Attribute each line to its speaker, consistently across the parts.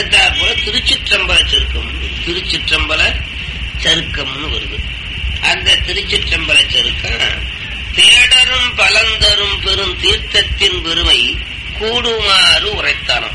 Speaker 1: அடுத்தாற் போல திருச்சிற்றம்பல சருக்கம் திருச்சிற்றம்பல சருக்கம்னு வருது அந்த திருச்சிற்றம்பல சருக்கம் தேடரும் பலந்தரும் பெரும் தீர்த்தத்தின் பெருமை கூடுமாறு உரைத்தானம்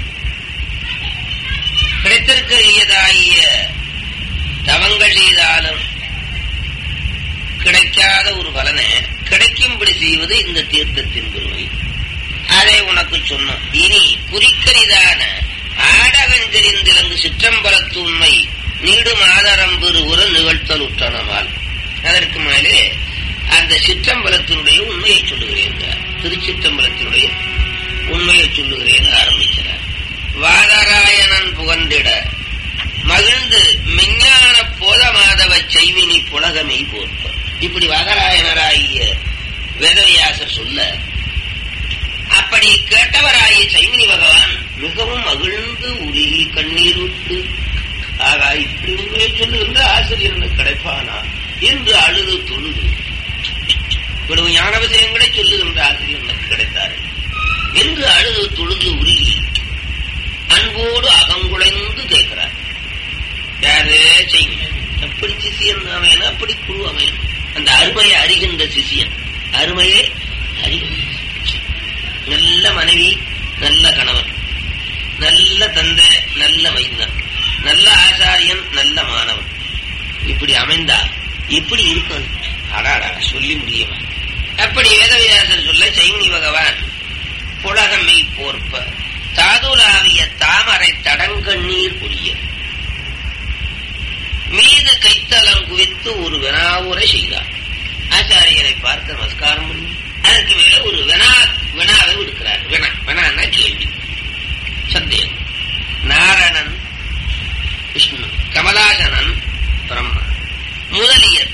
Speaker 1: கிடைத்திருக்கியதாகிய தவங்கள் செய்தாலும் கிடைக்காத ஒரு பலனை கிடைக்கும்படி செய்வது இந்த தீர்த்தத்தின் பெருமை அதை உனக்கு சொன்னோம் இனி குறிக்கரிதான ஆடவெஞ்செறிந்திருந்து சிற்றம்பலத்து உண்மை நீடும் ஆதாரம் பெறுவுற நிகழ்த்தல் உற்றனமால் அதற்கு மேலே அந்த சிற்றம்பலத்தினுடைய உண்மையை சொல்லுகிறேன் திருச்சிற்றம்பலத்தினுடைய உண்மையை சொல்லுகிறேன் ஆரம்பிக்கிறார் வாதராயணன் புகந்திட மகிழ்ந்து மெஞ்ஞான போதமாதவ செய்வினி புலகமை போற்ப இப்படி வாதராயணராகிய வேதவியாசர் சொல்ல அப்படி கேட்டவராகிய சைமினி பகவான் மிகவும் மகிழ்ந்து உருகி கண்ணீர் விட்டு ஆகா இப்படி உண்மையை சொல்லுகின்ற ஆசிரியர் கிடைப்பானா என்று அழுது தொழுது இவ்வளவு ஞான விஷயங்களை சொல்லுகின்ற ஆசிரியர் கிடைத்தார்கள் என்று அழுது தொழுது உருகி அன்போடு அகங்குலைந்து கேட்கிறார் யாரு செய்யும் அப்படி சிசியன் அவன் அப்படி குழு அவன் அந்த அருமையை அறிகின்ற சிசியன் அருமையை அறிகின்ற நல்ல மனைவி நல்ல கணவன் நல்ல தந்தை நல்ல மைந்தன் நல்ல ஆசாரியன் நல்ல மாணவன் இப்படி அமைந்தா இப்படி இருக்கும் அடாடா சொல்லி முடியுமா அப்படி வேதவியாசர் சொல்ல சைனி பகவான் புலகமை போர்ப்ப தாதுலாவிய தாமரை தடங்கண்ணீர் புரிய மீது கைத்தலம் குவித்து ஒரு வினாவுரை செய்தார் ஆச்சாரியரை பார்த்து நமஸ்காரம் பண்ணி அதற்கு மேல ஒரு வினா வினாவை விடுக்கிறார் வினா வினான்னா கேள்வி சந்தேகம் நாரணன் விஷ்ணு கமலாசனன் பிரம்மா முதலியர்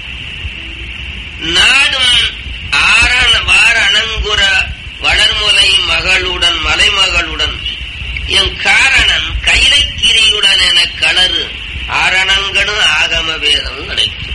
Speaker 1: நாடும் ஆரண வாரணங்குர வளர்முலை மகளுடன் மலைமகளுடன் என் காரணன் கைலைக்கிரியுடன் என களறு ஆரணங்களும் ஆகம வேதமும் கிடைக்கும்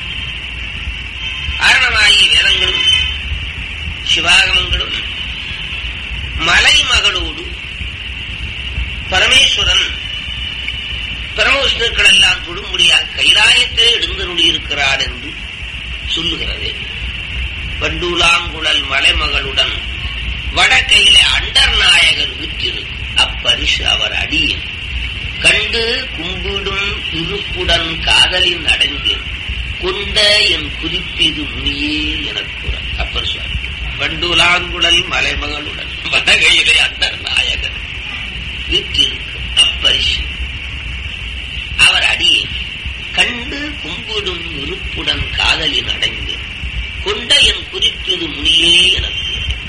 Speaker 1: ஆரணமாகிய வேதங்களும் சிவாகமங்களும் மலைமகளோடு பரமேஸ்வரன் பரமவிஷ்ணுக்கள் எல்லாம் தொடும்படியாக கைலாயத்திலே எழுந்து இருக்கிறார் என்று சொல்லுகிறது வண்டூலாங்குழல் மலைமகளுடன் வடக்கையிலே அண்டர் நாயகர் வீற்றிரு அப்பரிசு அவர் அடியில் கண்டு கும்பிடும் திருப்புடன் காதலின் அடங்கின் கொண்ட என் குறிப்பீது முனியே எனக்கு அப்பர் சுவாமி வண்டூலாங்குழல் மலைமகளுடன் வடகையிலே அண்டர் நாயகர் வீற்றிருக்கு அப்பரிசு அவர் அடியே கண்டு கும்பிடும் விருப்புடன் காதலின் அடங்கி கொண்ட என் குறிப்பது முனியே எனக்கு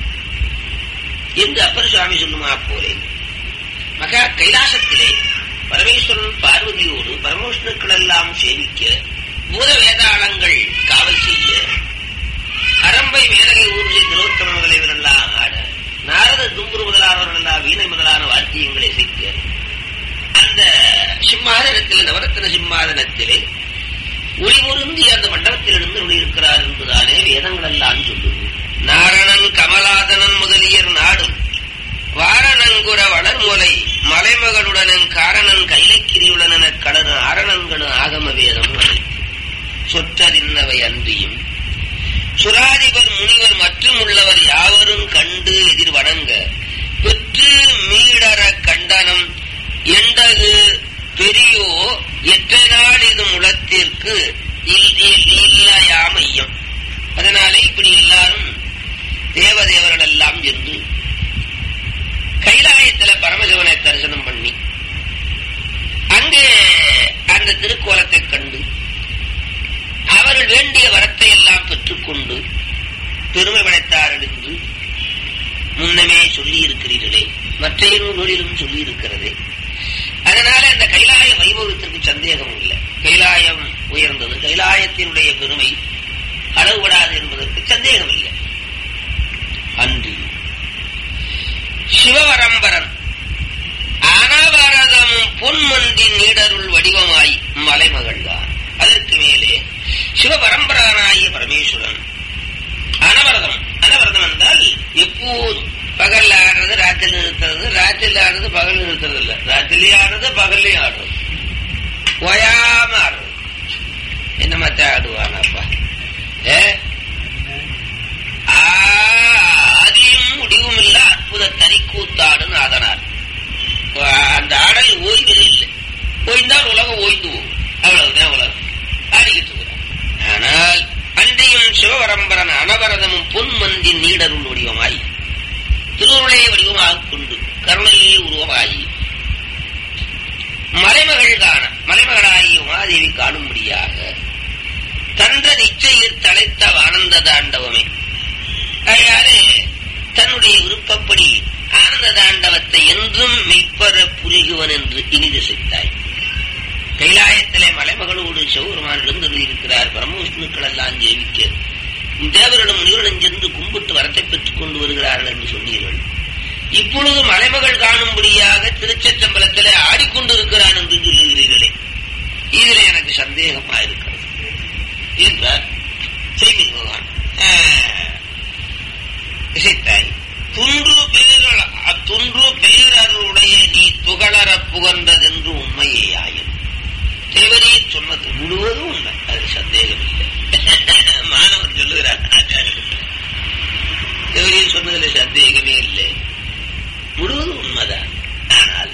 Speaker 1: என்று அப்பர் சுவாமி சொல்லுமா போலே மகா கைலாசத்திலே பரமேஸ்வரன் பார்வதியோடு பரமவிஷ்ணுக்கள் எல்லாம் சேவிக்க பூத வேதாளங்கள் காவல் செய்ய அரம்பை மேலகை ஊர்ஜி திரோத்தம முதலியவர் எல்லாம் ஆட நாரத தும்புரு முதலானவர்கள் எல்லாம் வீணை முதலான வாத்தியங்களை செய்ய அந்த சிம்மாதனத்தில் நவரத்ன சிம்மாதனத்திலே ஒளிமுருந்தி அந்த மண்டபத்தில் இருந்து ஒளியிருக்கிறார் என்பதாலே வேதங்கள் எல்லாம் சொல்லுது நாரணன் கமலாதனன் முதலியர் நாடும் வாரணங்குர வளர்முலை மலைமகளுடன் காரணன் கைலக்கிரியுடன் கடன ஆரணங்களும் ஆகம வேதம் சொற்றதின்னவை அன்றியும் சுராதிபர் முனிவர் மற்றும் உள்ளவர் யாவரும் கண்டு எதிர் வணங்க பெற்று மீடர கண்டனம் எண்டது பெரியோ எத்தனை நாள் இது முளத்திற்கு இல்லையாமையம் அதனாலே இப்படி எல்லாரும் தேவதேவர்கள் எல்லாம் சென்று கைலாயத்துல பரமசிவனை தரிசனம் பண்ணி அங்கே அந்த திருக்கோலத்தை கண்டு அவர்கள் வேண்டிய வரத்தை எல்லாம் பெற்றுக்கொண்டு பெருமை படைத்தார்கள் என்று முன்னமே சொல்லி இருக்கிறீர்களே மற்ற நூல்களிலும் சொல்லி இருக்கிறதே அதனால அந்த கைலாய வைபவத்திற்கு சந்தேகம் இல்லை கைலாயம் உயர்ந்தது கைலாயத்தினுடைய பெருமை அளவுபடாது என்பதற்கு சந்தேகம் இல்லை அன்றி சிவபரம்பரன் அனவரதமும் பொன்மந்தி நீடருள் வடிவமாய் மலைமகள்தான் அதற்கு மேலே சிவபரம்பரனாகிய பரமேஸ்வரன் அனவரதம் அனவரதம் என்றால் எப்போதும் பகல்ல ஆடுறது ராத்திரி நிறுத்துறது ராத்திரில ஆடுறது பகல் நிறுத்துறது இல்ல ராத்திரிலயும் ஆடுறது பகல்லையும் ஆடுறது ஓயாம ஆடுறது என்ன மத்த ஆடுவானப்பா ஏ ஆதியும் முடிவும் இல்ல அற்புத தனிக்கூத்தாடுன்னு அதனார் அந்த ஆடல் ஓய்வது இல்லை ஓய்ந்தால் உலகம் ஓய்ந்து போகும் அவ்வளவுதான் உலகம் ஆடிக்கிட்டு இருக்கிறார் ஆனால் அன்றையும் சிவபரம்பரன் அனவரதமும் பொன்மந்தின் நீடருள் வடிவமாய் திருவுருளே வடிவமாக கொண்டு கருணையே உருவமாகி மலைமகள் காண மலைமகளாகி உமாதேவி காணும்படியாக தந்த நிச்சயில் தலைத்த ஆனந்த தாண்டவமே அதாவது தன்னுடைய விருப்பப்படி ஆனந்த தாண்டவத்தை என்றும் மெய்ப்பற புரிகுவன் என்று இனிது செய்தாய் கைலாயத்திலே மலைமகளோடு சிவபெருமான் எழுந்திருக்கிறார் பிரம்மவிஷ்ணுக்கள் எல்லாம் ஜெயிக்க தேவரிடம் முனிவரிடம் சென்று கும்பிட்டு வரத்தை பெற்றுக் கொண்டு வருகிறார்கள் என்று சொன்னீர்கள் இப்பொழுது மலைமகள் காணும்படியாக திருச்சம்பலத்திலே ஆடிக்கொண்டிருக்கிறான் என்று சொல்லுகிறீர்களே இதில் எனக்கு சந்தேகமா இருக்கிறது என்றார் செய்தி பகவான் இசைத்தாய் துன்று பெயர்கள் துன்று பெயரருடைய நீ துகளர புகழ்ந்ததென்று உண்மையே ஆயும் தேவரே சொன்னது முழுவதும் உண்மை அது சந்தேகம் இல்லை மாணவர் சொல்லுகிறார் ஆச்சாரியர் தேவரே சொன்னதுல சந்தேகமே இல்லை முழுவதும் உண்மைதான் ஆனால்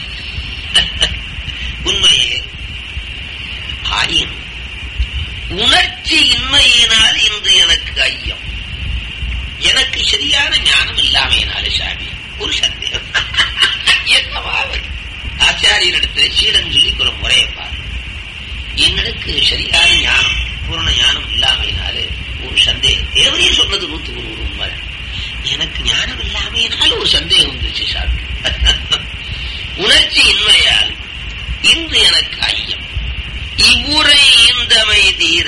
Speaker 1: உண்மையே ஆயின் உணர்ச்சி இன்மையினால் இன்று எனக்கு ஐயம் எனக்கு சரியான ஞானம் இல்லாமையினாலே சாமி ஒரு சந்தேகம் என்னவாவது ஆச்சாரியனிடத்தில் சீடன் சொல்லி ஒரு முறையை பாரு என்னுக்கு சரியான ஞானம் பூர்ண ஞானம் இல்லாமையினாலே ஒரு சந்தேகம் தேவரையே சொன்னது நூத்துக்கு நூறு உண்மை எனக்கு ஞானம் இல்லாமையினால ஒரு சந்தேகம் வந்துச்சு சாமி உணர்ச்சி இன்மையால் இன்று எனக்கு ஐயம் இவ்வுரை இந்தமை தீர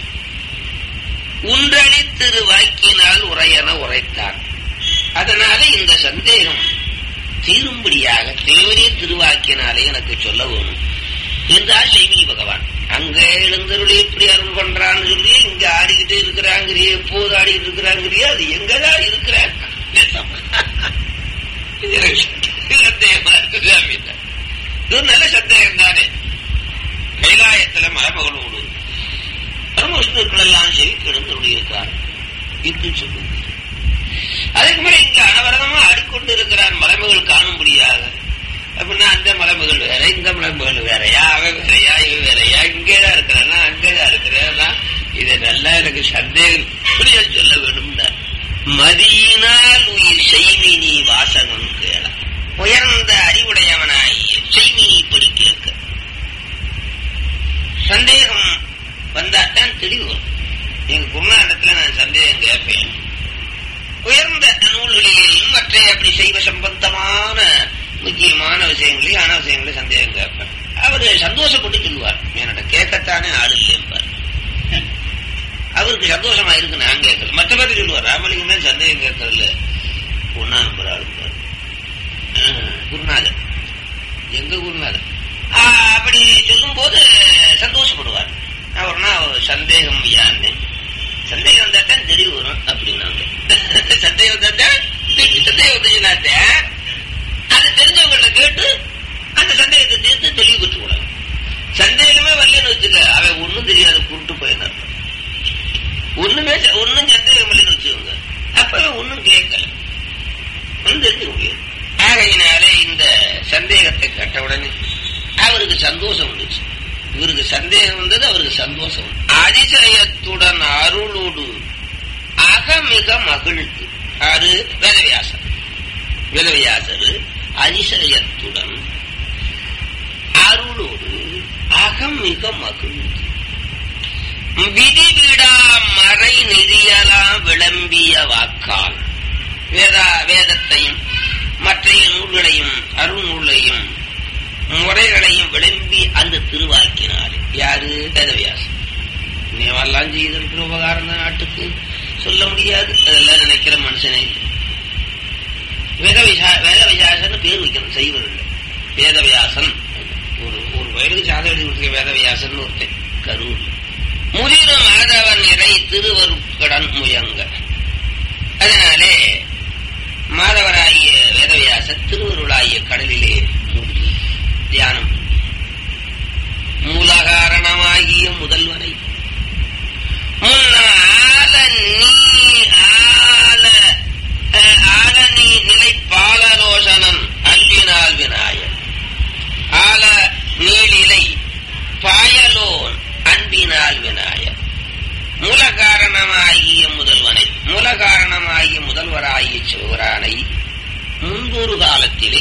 Speaker 1: உன்றடி திரு வாக்கினால் உரையென உரைத்தான் அதனால இந்த சந்தேகம் தீரும்படியாக தேவரே திருவாக்கினாலே எனக்கு சொல்ல வேணும் என்றால் செய்வி பகவான் அங்க எழுந்தருளி இப்படி அருள் பண்றான்னு சொல்லி இங்க ஆடிக்கிட்டே இருக்கிறாங்கிறியே எப்போது ஆடிக்கிட்டு இருக்கிறாங்கிறியே அது எங்கதான் இருக்கிறாங்க சந்தேகமா இருக்கு இது நல்ல சந்தேகம் தானே கைலாயத்துல மரமகளோடு பரமவிஷ்ணுக்கள் எல்லாம் செவிக்கு எழுந்தருளி இருக்கார் என்று சொல்லுங்க அதுக்கு மேல இங்க அனவரதமா ஆடிக்கொண்டு இருக்கிறான் மலைமகள் காணும்படியாக அப்படின்னா அந்த மலைமகள் வேற இந்த மலைமகள் வேறையா அவன் வேறையா இவன் வேறையா இங்கேதான் இருக்கிறானா அங்கேதான் இருக்கிறானா இதை நல்லா எனக்கு சந்தேகம் புரிய சொல்ல வேணும்னா மதியினால் உயிர் செய்வி நீ வாசகம் கேள உயர்ந்த அறிவுடையவனாய் செய்வி நீ படி கேட்க சந்தேகம் வந்தாத்தான் தெளிவு வரும் எங்க குருநாடத்துல நான் சந்தேகம் கேட்பேன் உயர்ந்த நூல்களிலேயும் மற்ற அப்படி செய்வ சம்பந்தமான முக்கியமான விஷயங்களையும் ஆன விஷயங்களையும் சந்தேகம் கேட்பேன் அவரு சந்தோஷப்பட்டு சொல்லுவார் என்னோட கேட்கத்தானே ஆளு கேட்பார் அவருக்கு சந்தோஷமா இருக்கு நான் கேட்கல மற்ற பேர் சொல்லுவார் ராமலிங்கமே சந்தேகம் கேட்கறதுல ஒன்னா நம்பர் ஆளுப்பார் குருநாதர் எங்க குருநாதர் அப்படி சொல்லும் போது சந்தோஷப்படுவார் அவர்னா சந்தேகம் யான்னு சந்தேகம் வந்தா தான் தெளிவு வரும் அப்படின்னாங்க சந்தேகம் வந்தா சந்தேகம் வந்துச்சுனாத்த அது தெரிஞ்சவங்கள்ட்ட கேட்டு அந்த சந்தேகத்தை தீர்த்து தெளிவு பெற்று கூடாது சந்தேகமே வரலன்னு வச்சுக்க அவன் ஒன்னும் தெரியாது குருட்டு போயின்னு அர்த்தம் ஒண்ணுமே ஒன்னும் சந்தேகம் இல்லைன்னு வச்சுக்கோங்க அப்பவே ஒன்னும் கேட்கல ஒன்னும் தெரிஞ்சுக்க முடியாது ஆகையினாலே இந்த சந்தேகத்தை கேட்ட உடனே அவருக்கு சந்தோஷம் வந்துச்சு இவருக்கு சந்தேகம் வந்தது அவருக்கு சந்தோஷம் அதிசயத்துடன் அருளோடு அகமிக மகிழ்ந்து அது வேதவியாசர் வேதவியாசர் அதிசயத்துடன் அருளோடு அகமிக மகிழ்ந்து விதிவிடா மறை நெறியலாம் விளம்பிய வாக்கால் வேதா வேதத்தையும் மற்ற நூல்களையும் அருள் நூலையும் முறைகளையும் விளம்பி அந்த திருவாக்கினார் யாரு வேதவியாசம் நீவெல்லாம் செய்திருக்கிற உபகாரம் தான் நாட்டுக்கு சொல்ல முடியாது அதெல்லாம் நினைக்கிற மனுஷனே இல்லை வேதவிசா வேதவியாசன் பேர் வைக்கணும் செய்வதில்லை வேதவியாசன் ஒரு ஒரு வயதுக்கு சாதம் எழுதி கொடுத்த வேதவியாசன் ஒருத்தன் கரூர் முதிரும் மாதவன் இறை திருவருக்கடன் முயங்க அதனாலே மாதவராகிய வேதவியாச திருவருளாகிய கடலிலே மூழ்கி தியானம் மூலகாரணமாகிய முதல்வனை முன்னால நீ ஆல அஹ், ஆல நீ நிலை பாலலோசனன் அன்பினால் விநாயகன் ஆல நீளிலை பாயலோன் அன்பினால் விநாயகன் மூல காரணமாகிய முதல்வனை மூல காரணமாகிய முதல்வராகிய சிவரானை முன்பொரு காலத்திலே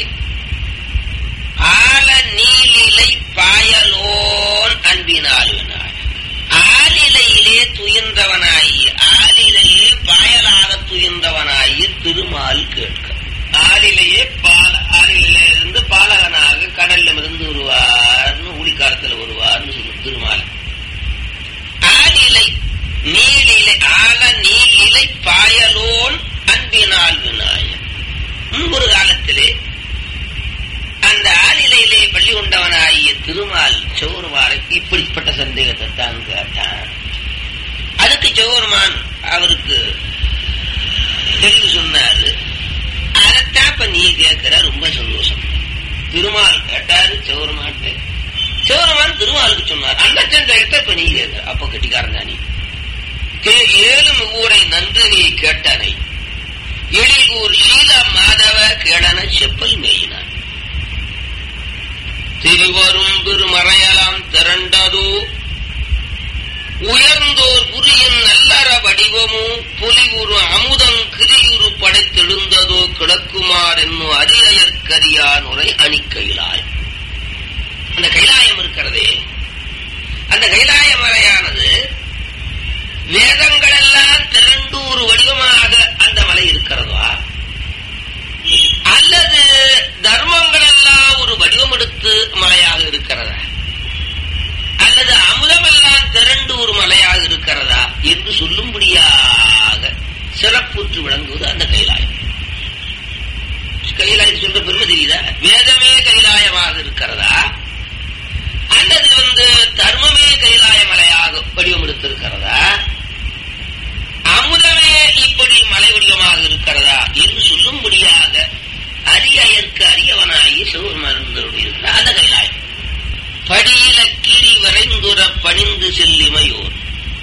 Speaker 1: ஆல நீலிலை பாயலோன் அன்பினால் விநாயகன் ஆலிலையிலே துயின்றவனாகி ஆலிலையே பாயலாக துயின்றவனாகி திருமால் கேட்க ஆலிலையே பால ஆலிலே இருந்து பாலகனாக கடல்ல இருந்து வருவார்னு ஊழிக்காலத்தில் வருவார்னு சொல்லும் திருமால் ஆலிலை நீலிலை ஆல நீலிலை பாயலோன் அன்பினால் விநாயகன் முன்பொரு காலத்திலே அந்த ஆளிலையிலே பள்ளி கொண்டவனாகிய திருமால் சௌருமாருக்கு இப்படிப்பட்ட சந்தேகத்தை தான் கேட்டான் அதுக்கு சௌருமான் அவருக்கு தெளிவு சொன்னாரு அதைத்தான் இப்ப நீ கேட்கிற ரொம்ப சந்தோஷம் திருமால் கேட்டாரு சௌருமான்ட்டு சௌருமான் திருமாலுக்கு சொன்னார் அந்த சந்தேகத்தை இப்ப நீ கேட்கிற அப்ப கட்டிக்காரன் தான் நீ கே- ஏலும் ஊரை நன்று நீ கேட்டனை எழில்கூர் சீல மாதவ கேளன செப்பல் மேயினான் திருவரும் பெருமறையலாம் திரண்டதோ உயர்ந்தோர் புரியின் நல்லற வடிவமும் புலிவுரு அமுதம் கிரியுரு படைத்தெழுந்ததோ கிடக்குமார் என்னும் அரியற்கரியான் உரை அணிக்கையிலாய் அந்த கைலாயம் இருக்கிறதே அந்த கைலாய மலையானது வேதங்கள் எல்லாம் திரண்டு ஒரு வடிவமாக அந்த மலை இருக்கிறதா அல்லது தர்மங்கள் எல்லாம் ஒரு வடிவம் எடுத்து மலையாக இருக்கிறதா அல்லது அமுதமெல்லாம் திரண்டு ஒரு மலையாக இருக்கிறதா என்று சொல்லும்படியாக சிறப்புற்று விளங்குவது அந்த கைலாயம் கைலாயம் சொல்ற பெருமை தெரியுதா வேதமே கைலாயமாக இருக்கிறதா அல்லது வந்து தர்மமே கைலாய மலையாக வடிவம் எடுத்திருக்கிறதா அமுதமே இப்படி மலை வடிவமாக இருக்கிறதா என்று சொல்லும்படியாக அரியற்கு அரியவனாகி சிவபெருமானுடைய அந்த கைலாயம் படியில கீறி வரைந்துர பணிந்து செல்லிமையோர்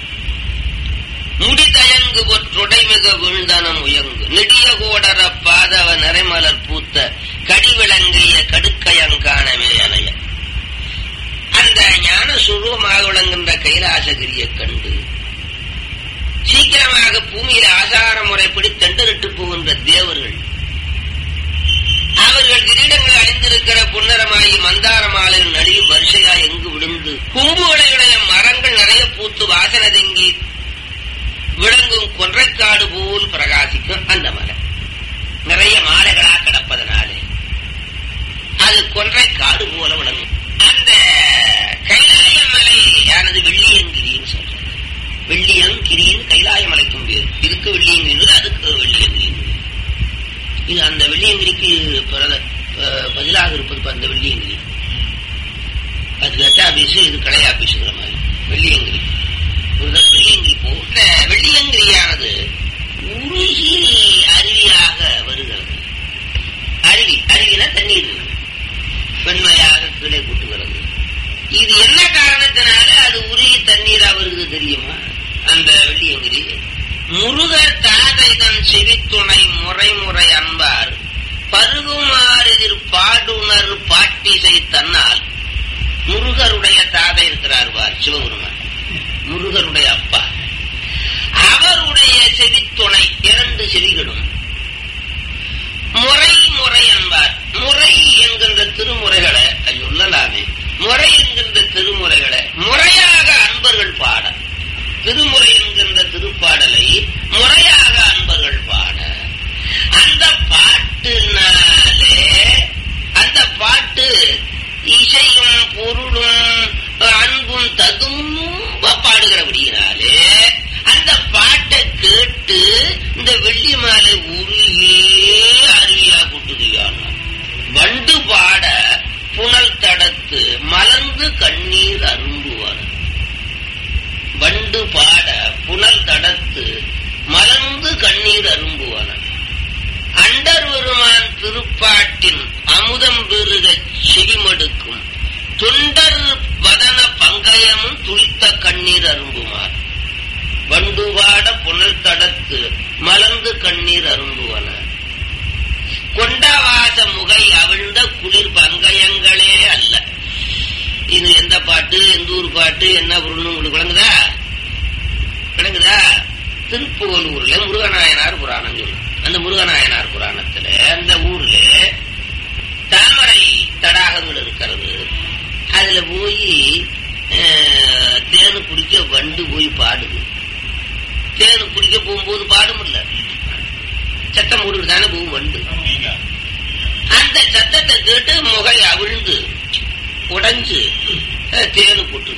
Speaker 1: முடிதயங்கு பொற்றுடைமிக விழுந்தனம் உயங்கு நெடிய கோடர பாதவ நரைமலர் பூத்த கடிவிளங்கிய கடுக்கயங்கானமே அணைய அந்த ஞான சுரூபமாக விளங்குகின்ற கைலாசகிரியைக் கண்டு சீக்கிரமாக பூமியில ஆசார முறைப்படி தண்டரிட்டு போகின்ற தேவர்கள் அவர்கள் கிரீடங்கள் அணிந்திருக்கிற புன்னரமாயி மந்தார மாலையின் நடுவில் வரிசையா எங்கு விழுந்து கும்புகளையுடைய மரங்கள் நிறைய பூத்து வாசனை தங்கி விளங்கும் கொன்றைக்காடு போல் பிரகாசிக்கும் அந்த மலை நிறைய மாலைகளா கிடப்பதனாலே அது கொன்றைக்காடு போல விளங்கும் அந்த கைலாய மலையானது வெள்ளியங்கிரின்னு சொல்றாங்க வெள்ளியங்கிரின்னு கைலாய மலைக்கும் பேர் இதுக்கு வெள்ளியங்கிரி அதுக்கு வெள்ளியங்கிரி இது அந்த வெள்ளியங்கிரிக்கு பிரத- ப- பதிலாக இருப்பது இப்ப அந்த வெள்ளியங்கிரி அது கட்ட ஆபீஸ் இது கடை ஆபீஸுங்கிற மாதிரி வெள்ளியங்கிரி ஒரு தடவை வெள்ளியங்கிரி போ இந்த வெள்ளியங்கிரியானது உருகி அருவியாக வருகிறது அருவி அருவினா தண்ணீர் இருக்கு. வெண்மையாக கீழே கூட்டுகிறது இது என்ன காரணத்தினால அது உருகி தண்ணீரா வருது தெரியுமா அந்த வெள்ளியங்கிரி முருகர் தாதைதன் செவித்துணை முறை முறை அன்பார் பருகுமாறிதில் பாடுணர் பாட்டிசை தன்னால் முருகருடைய தாதை இருக்கிறார் பார் சிவபெருமான் முருகருடைய அப்பா அவருடைய செவித்துணை இரண்டு செவிகளும் முறை முறை என்பார் முறை என்கின்ற திருமுறைகளை அது சொல்லலாமே முறை என்கின்ற திருமுறைகளை முறையாக அன்பர்கள் பாட திருமுறை என்கின்ற திருப்பாடலை முறையாக அன்பர்கள் பாட அந்த பாட்டுனாலே அந்த பாட்டு இசையும் பொருளும் அன்பும் ததும்ப பாடுகிறபடியினாலே அந்த பாட்டை கேட்டு இந்த வெள்ளி மாலை உருகி அருவியா கூட்டுதியான வண்டு பாட புனல் தடத்து மலர்ந்து கண்ணீர் அரும்புவார் வண்டு பாட புனல் தடத்து மலர்ந்து கண்ணீர் அரும்புவன அண்டர் பங்கயமும் துளித்த கண்ணீர் அரும்புமார் வண்டுவாட புனல் தடத்து மலர்ந்து கண்ணீர் அரும்புவன கொண்டவாச முகை அவிழ்ந்த குளிர் பங்கயங்களே அல்ல இது எந்த பாட்டு எந்த ஊர் பாட்டு என்ன பொருள்னு உங்களுக்கு விளங்குதா விளங்குதா திருப்புவலூர்ல முருகநாயனார் புராணம் சொல்லு அந்த முருகநாயனார் புராணத்துல அந்த ஊர்ல தாமரை தடாகங்கள் இருக்கிறது அதுல போய் அஹ், தேனு குடிக்க வண்டு போய் பாடுது தேனு குடிக்க போகும்போது பாடும் இல்ல சத்தம் போட்டு தானே போகும் வண்டு அந்த சத்தத்தை கேட்டு முகை அவிழ்ந்து உடைஞ்சு அஹ், தேனு கொட்டுது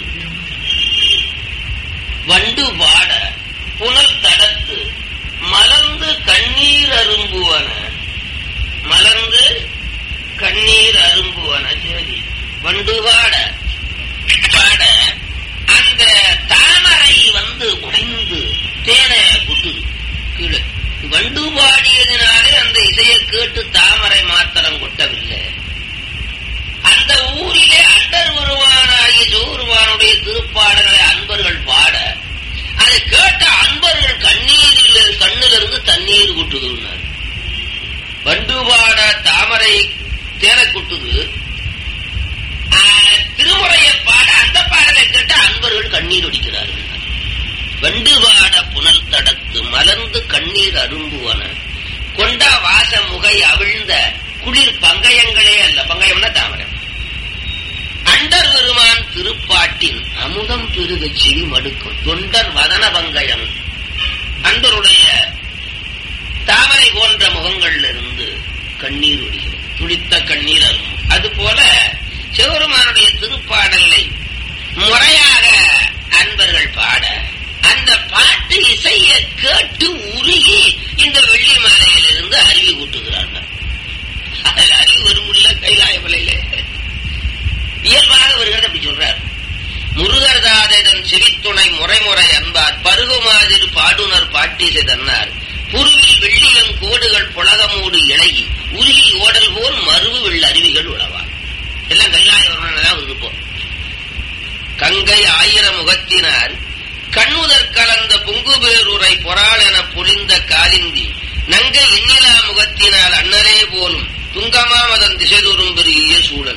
Speaker 1: வண்டு பாட புனல் தடத்து மலர்ந்து கண்ணீர் அரும்புவன மலர்ந்து கண்ணீர் அரும்புவன சரி வண்டு பாட பாட அந்த தாமரை வந்து உடைந்து தேனை கொட்டுது கீழே வண்டு பாடியதினாலே அந்த இசையை கேட்டு தாமரை மாத்திரம் கொட்டவில்லை அந்த ஊரிலே அண்டர் வருவானாகிய ஜோருவானுடைய திருப்பாடல்களை அன்பர்கள் பாட அதை கேட்ட அன்பர்கள் கண்ணீரில் கண்ணிலிருந்து தண்ணீர் கொட்டுதுன்னார் வண்டு பாட தாமரை தேர கொட்டுது ஆஹ், திருமுறையை பாட அந்த பாடலை கேட்ட அன்பர்கள் கண்ணீர் ஒடிக்கிறார்கள் வண்டு பாட புனல் தடத்து மலர்ந்து கண்ணீர் அரும்புவன கொண்ட வாச முகை அவிழ்ந்த குளிர் பங்கயங்களே அல்ல பங்கயம்னா தாமரை அண்டர் பெருமான் திருப்பாட்டின் அமுதம் பெருக செவி மடுக்கும் தொண்டர் வதன பங்கயம் அன்பருடைய தாமரை போன்ற முகங்கள்ல இருந்து கண்ணீர் ஒடிகிறது துடித்த கண்ணீர் அரும்பும் அதுபோல சிவபெருமானுடைய திருப்பாடலை முறையாக அன்பர்கள் பாட அந்த பாட்டு இசையை கேட்டு உருகி இந்த வெள்ளி மாலையிலிருந்து அருவி ஊட்டுகிறார்கள் அதில் அறிவு வருமுல்ல கைலாய மலையில இயல்பாக வருகிறது அப்படி சொல்றார் முருகர்தாதன் செவித்துணை முறைமுறை அன்பார் பருகுமாதிரு பாடுனர் பாட்டிசை தன்னார் புருவில் வெள்ளியம் கோடுகள் புலகமூடு இணகி உருகி ஓடல் போல் மருவு வெள்ள அருவிகள் உழவார் எல்லாம் கைலாய வருமானம் வருது போ கங்கை ஆயிர முகத்தினார் கண்ணுதற் கலந்த புங்குபேருரை பொறாள் என பொழிந்த காலிந்தி நங்கை எண்ணிலா முகத்தினால் அன்னரே போலும் துங்கமாமதன் திசைதோறும் பெரிய சூழல்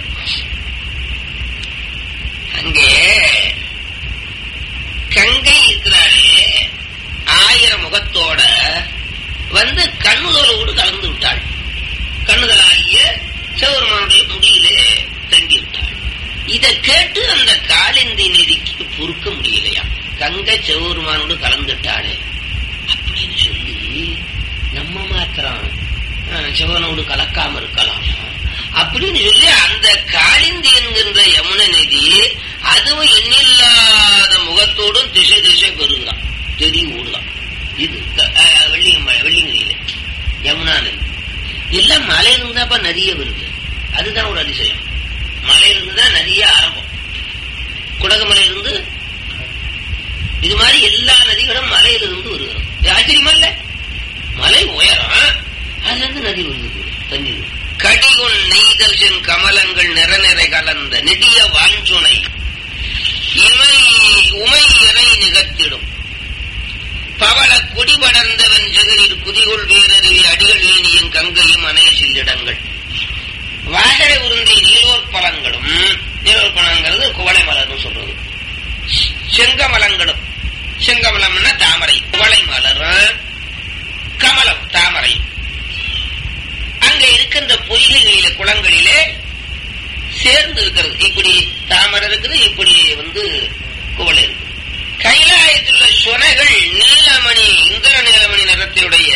Speaker 1: அங்கே கங்கை இருக்கிறாரே ஆயிரம் முகத்தோட வந்து கண்ணுதலோடு கலந்து விட்டாள் கண்ணுதலாகிய சிவபெருமானுடைய முடியிலே தங்கி விட்டாள் இதை கேட்டு அந்த காலிந்தி நெறிக்கு பொறுக்க முடியலையா கங்கை சிவபெருமானோடு கலந்துட்டாளே அப்படின்னு சொல்லி நம்ம மாத்திரம் அஹ், சிவனோடு கலக்காம இருக்கலாம் அப்படின்னு சொல்லி அந்த காளிந்தி என்கின்ற யமுனை நதி அதுவும் எண்ணில்லாத முகத்தோடும் திசை திசை பெருகுதான் தெரிய ஓடுதான் இது க- அஹ், வெள்ளியம்ம வெள்ளிங்கிரியில யமுனா நதி எல்லாம் மலையிலிருந்து தான்ப்பா நதியே வருது அதுதான் ஒரு அதிசயம் மலையிலிருந்து தான் நதியே ஆரம்பம் குடகுமலையிலிருந்து இது மாதிரி எல்லா நதிகளும் மலையிலிருந்து வருகிறது இது ஆச்சரியமா இல்ல மலை உயரம் அதுல இருந்து நதி வருது தண்ணீர் கடிகுன் நெய்தல் சென் கமலங்கள் நிற நிறை கலந்த நெடிய வாஞ்சுனை இமை உமை இறை நிகழ்த்திடும் பவள கொடி படர்ந்தவன் ஜெகரில் குதிகொள் வீரருவி அடிகள் ஏனியும் கங்கையும் அணைய சில்லிடங்கள் வாசரை உருந்தி நீலோர் பழங்களும் நீலோர் பழங்கிறது குவளை மலர்னு சொல்றது செங்கமலங்களும் செங்கமலம்னா தாமரை குவளை மலரும் கமலம் தாமரை அங்க இருக்கின்ற பொய்கைகளில குளங்களிலே சேர்ந்து இருக்கிறது இப்படி தாமரை இருக்குது இப்படி வந்து குவளை இருக்கு கைலாயத்தில் உள்ள சுனைகள் நீலமணி இந்திர நீலமணி நிறத்தினுடைய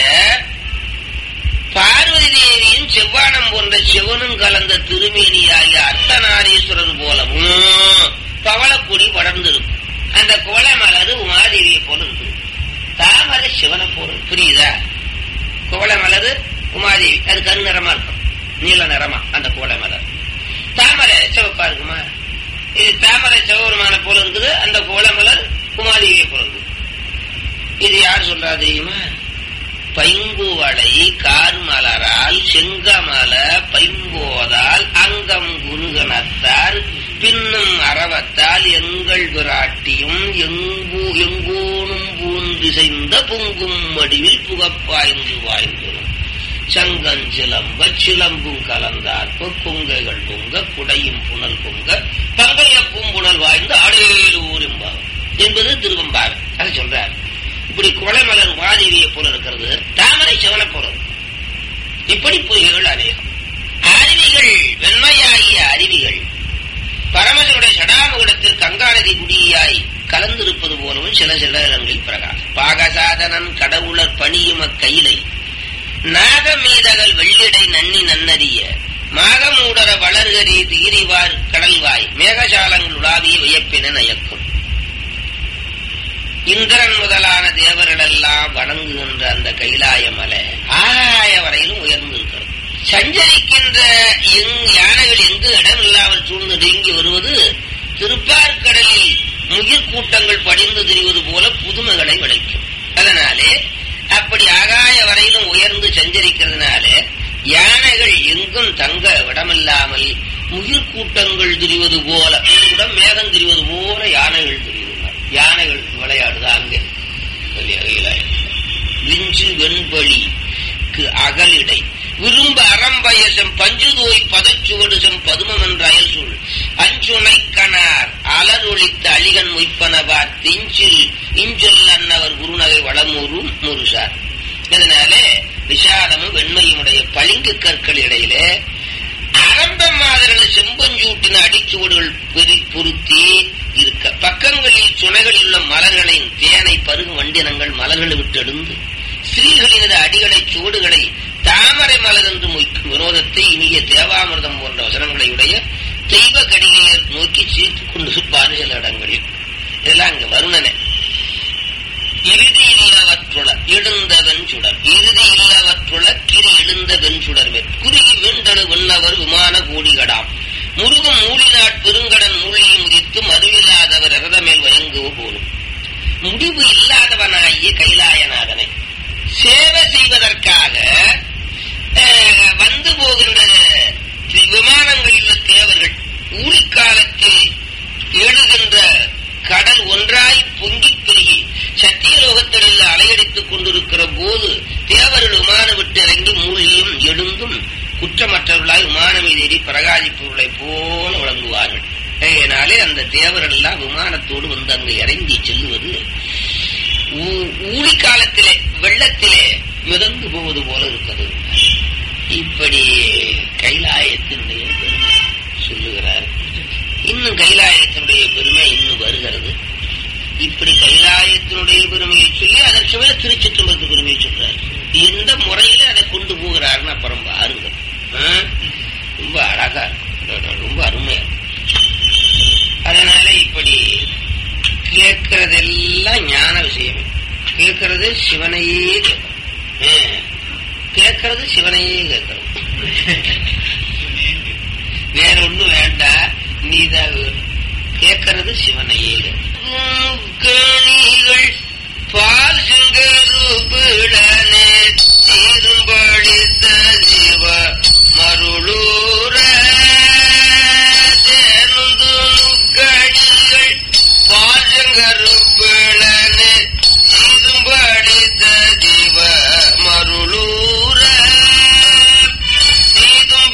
Speaker 1: பார்வதி தேவியும் செவ்வானம் போன்ற சிவனும் கலந்த திருமேனியாகிய அர்த்தநாரீஸ்வரர் போலவும் பவளக்கொடி படர்ந்திருக்கும் அந்த கோலை மலர் உமாதேவியை போல இருக்குது தாமரை சிவனை போல இருக்கு. புரியுதா கோலை மலர் உமாதேவி அது கரு நிறமா இருக்கும் நீல நிறமா அந்த கோலை மலர் தாமரை சிவப்பா இருக்குமா இது தாமரை சிவபெருமான போல இருக்குது அந்த கோலை மலர் உமாதேவியை போல இருக்குது இது யார் சொல்றா தெரியுமா பைங்குவளை கார்மலரால் செங்கமல பைம்போதால் அங்கம் குருகனத்தார் பின்னும் அறவத்தால் எங்கள் விராட்டியும் எங்கூ எங்கோனும் பூந்திசைந்த பொங்கும் வடிவில் புகப்பாய்ந்து வாய்ந்தரும் சங்கன் சிலம்ப சிலம்பும் கலந்தார்ப்ப கொங்கைகள் பொங்க குடையும் புனல் பொங்க பங்கைய பூம்புணல் வாய்ந்து அடையூர் என்பார் என்பது திருவம்பார் அதை சொல்றார் இப்படி குளமலர் வாதிரியை போல இருக்கிறது தாமரை சிவனை போல இருக்கு. இப்படி பொய்கள் அநேகம் அருவிகள் வெண்மையாகிய அருவிகள் பரமசனுடைய சடாமுகத்தில் கங்காநதி குடியாய் கலந்திருப்பது போலவும் சில சில இடங்களில் பிரகாசம் பாகசாதனன் கடவுளர் பணியும் அக்கையிலை நாகமீதகள் வெள்ளிடை நன்னி நன்னறிய மாகமூடர வளர்கரி தீரிவார் கடல்வாய் மேகசாலங்கள் உலாவிய வியப்பின நயக்கும் இந்திரன் முதலான தேவர்களெல்லாம் வணங்குகின்ற அந்த கைலாய மலை ஆகாய வரையிலும் உயர்ந்து இருக்கிறது சஞ்சரிக்கின்ற எங் யானைகள் எங்கு இடம் இல்லாமல் சூழ்ந்து நெருங்கி வருவது திருப்பார்கடலில் முகில் கூட்டங்கள் படிந்து திரிவது போல புதுமைகளை விளைக்கும் அதனாலே அப்படி ஆகாய வரையிலும் உயர்ந்து சஞ்சரிக்கிறதுனால யானைகள் எங்கும் தங்க இடமில்லாமல் முகில் கூட்டங்கள் திரிவது போல கூட மேகம் திரிவது போல யானைகள் திரிகின்றன யானைகள் விளையாடுது அங்கே விஞ்சு வெண்பலிக்கு அகலிடை விரும்ப அறம்பயசம் பஞ்சுதோய் பதச்சுவடுசம் பதுமம் என்ற அயல் சூழ் அஞ்சுனை கணார் அலரொழித்த அழிகன் மொய்ப்பனவார் திஞ்சில் இஞ்சொல் அன்னவர் குருநகை வளமூரும் முருசார் இதனாலே விஷாலமும் வெண்மையும் உடைய பளிங்கு கற்கள் இடையிலே அரம்ப மாதிரியான செம்பஞ்சூட்டின அடிச்சுவடுகள் பெரி பொருத்தி இருக்க பக்கங்களில் சுனைகளில் உள்ள மலர்களின் தேனை பருகும் வண்டினங்கள் மலர்களை விட்டு எடுந்து ஸ்திரீகளினது அடிகளை சுவடுகளை தாமரை மலர் என்று மொய்க்கும் வினோதத்தை இனிய தேவாமிர்தம் போன்ற வசனங்களை உடைய தெய்வ கடிகையர் நோக்கி சீர்த்துக் கொண்டு இருப்பார் சில இடங்களில் இதெல்லாம் அங்க வருணனே இறுதி இல்லவற்றுள எழுந்தவன் சுடர் இறுதி இல்லவற்றுள கிரி எழுந்தவன் சுடர் மேற் குறுகி மீண்டழு விண்ணவர் விமான கூடிகடாம் முருகும் மூலினாட் பெருங்கடன் மூலியும் உதித்து மதுவில்லாதவர் இரதமேல் வயங்குவ போலும் முடிவு இல்லாதவனாகிய கைலாயநாதனை சேவை செய்வதற்காக அஹ், வந்து போகின்ற விமானங்களில் உள்ள தேவர்கள் ஊழிக்காலத்தில் எழுகின்ற கடல் ஒன்றாய் பொங்கிப் பெருகி சத்தியலோகத்தில் அலையடித்துக் கொண்டிருக்கிற போது தேவர்கள் விமானம் விட்டு இறங்கி மூழ்கியும் எழுந்தும் குற்றமற்றவர்களாய் விமானம் மீதேறி பிரகாசிப்பவர்களைப் போல விளங்குவார்கள் அதனாலே அந்த தேவர்கள் எல்லாம் விமானத்தோடு வந்து அங்கு இறங்கி செல்லுவது ஊ- ஊழி காலத்திலே வெள்ளத்திலே மிதந்து போவது போல இருக்கிறது இப்படி கைலாயத்தினுடைய பெருமை சொல்லுகிறார் இன்னும் கைலாயத்தினுடைய பெருமை இன்னும் வருகிறது இப்படி கைலாயத்தினுடைய பெருமையை சொல்லி அதற்கு மேல திருச்சிற்றம்பலத்து பெருமையை சொல்றார் எந்த முறையில அதை கொண்டு போகிறாருன்னு அப்புறம் பாருங்க ஆ? ரொம்ப அழகா இருக்கும் ரொம்ப அருமையா இருக்கும். அதனால இப்படி கேட்கறதெல்லாம் ஞான விஷயம் கேட்கறது சிவனையே கேட்கணும் ஆ. கேட்கறது சிவனையே கேட்கணும் வேற ஒண்ணும் வேண்டாம் நீதான் வேணும் கேட்கறது சிவனையே கேட்கணும். கேணிகள் பால் சிங்கருபிடனே தீரும்படித்த சிவ மருளூர தேனுந்து நுக்கடிகள் பால் சிங்கருபிடனே தீரும்படித்த சிவ மருளூர தீதும்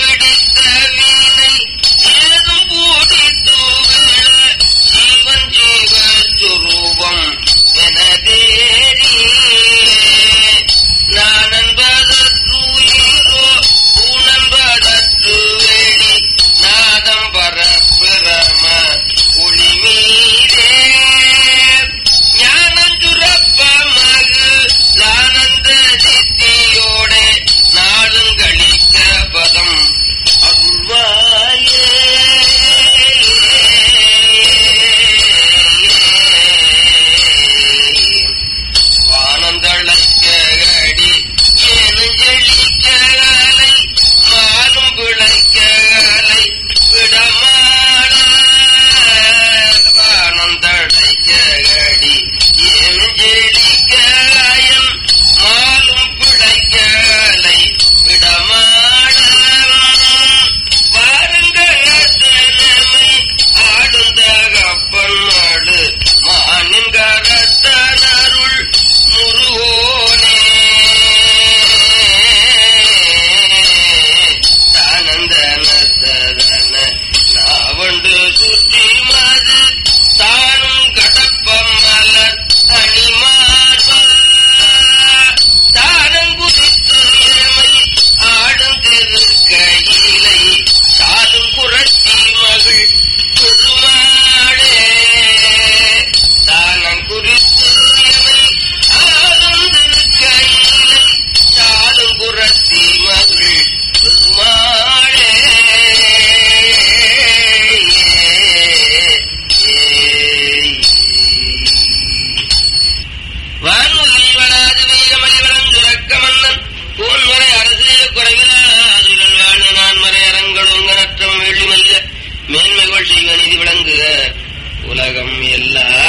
Speaker 1: சிவநிதி விளங்குக உலகம் எல்லாம்